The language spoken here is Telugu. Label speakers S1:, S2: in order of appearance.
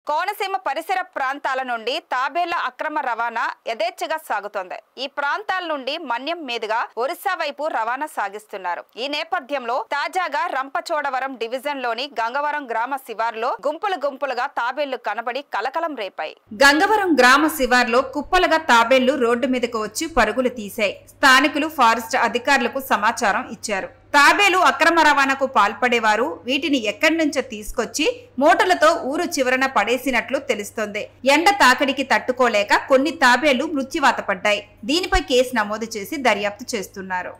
S1: కోనసీమ పరిసర ప్రాంతాల నుండి తాబేళ్ల అక్రమ రవాణా యథేచ్ఛగా సాగుతోంది ఈ ప్రాంతాల నుండి మన్యం మీదుగా ఒరిస్సా వైపు రవాణా సాగిస్తున్నారు ఈ నేపథ్యంలో తాజాగా రంపచోడవరం డివిజన్ లోని గంగవరం గ్రామ శివార్లో గుంపులు గుంపులుగా తాబేళ్లు కనబడి కలకలం రేపాయి గంగవరం గ్రామ శివార్లో కుప్పలుగా తాబేళ్లు రోడ్డు మీదకు వచ్చి పరుగులు తీశాయి స్థానికులు ఫారెస్ట్ అధికారులకు సమాచారం ఇచ్చారు తాబేలు అక్రమ రవాణాకు పాల్పడేవారు వీటిని ఎక్కడి నుంచో తీసుకొచ్చి మూటలతో ఊరు చివరన పడేసినట్లు తెలుస్తోంది ఎండ తాకిడికి తట్టుకోలేక కొన్ని తాబేళ్లు మృత్యువాత పడ్డాయి దీనిపై కేసు నమోదు చేసి దర్యాప్తు చేస్తున్నారు